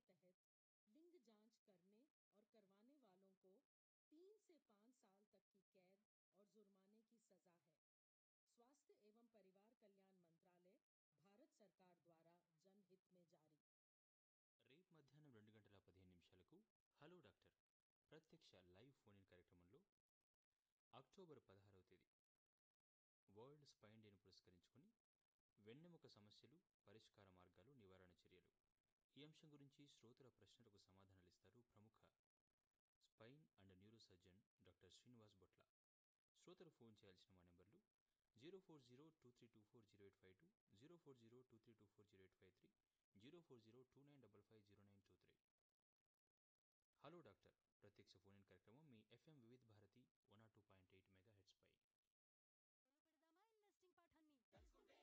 तहत लिंग जांच करने और करवाने वालों को तीन से पाँच साल तक की कैद और जुर्माने की सजा है स्वास्थ्य एवं परिवार कल्याण मंत्रालय भारत सरकार द्वारा जनहित में जारी రేపు మధ్యాహ్నం రెండు గంటల పదిహేను నిమిషాలకు హలో డాక్టర్ ప్రత్యక్ష లైవ్ ఫోన్ ఇన్ కార్యక్రమంలో అక్టోబర్ పదహారవ తేదీ వరల్డ్ స్పైన్ డేను పురస్కరించుకొని వెన్నెముక సమస్యలు పరిష్కార మార్గాలు నివారణ చర్యలు ఈ అంశం గురించి శ్రోతల ప్రశ్నలకు సమాధానాలిస్తారు ప్రముఖ spine and neuro surgeon doctor Srinivas Botla శ్రోతలు ఫోన్ చేయాల్సిన మా నెంబర్లు zero four zero two three two four zero eight five two zero four zero two three two four zero eight five three zero four zero two nine double five zero nine two three hello doctor ప్రత్యక్ష phone in కార్యక్రమం మీ FM Vividh Bharati one ఆర్ two point eight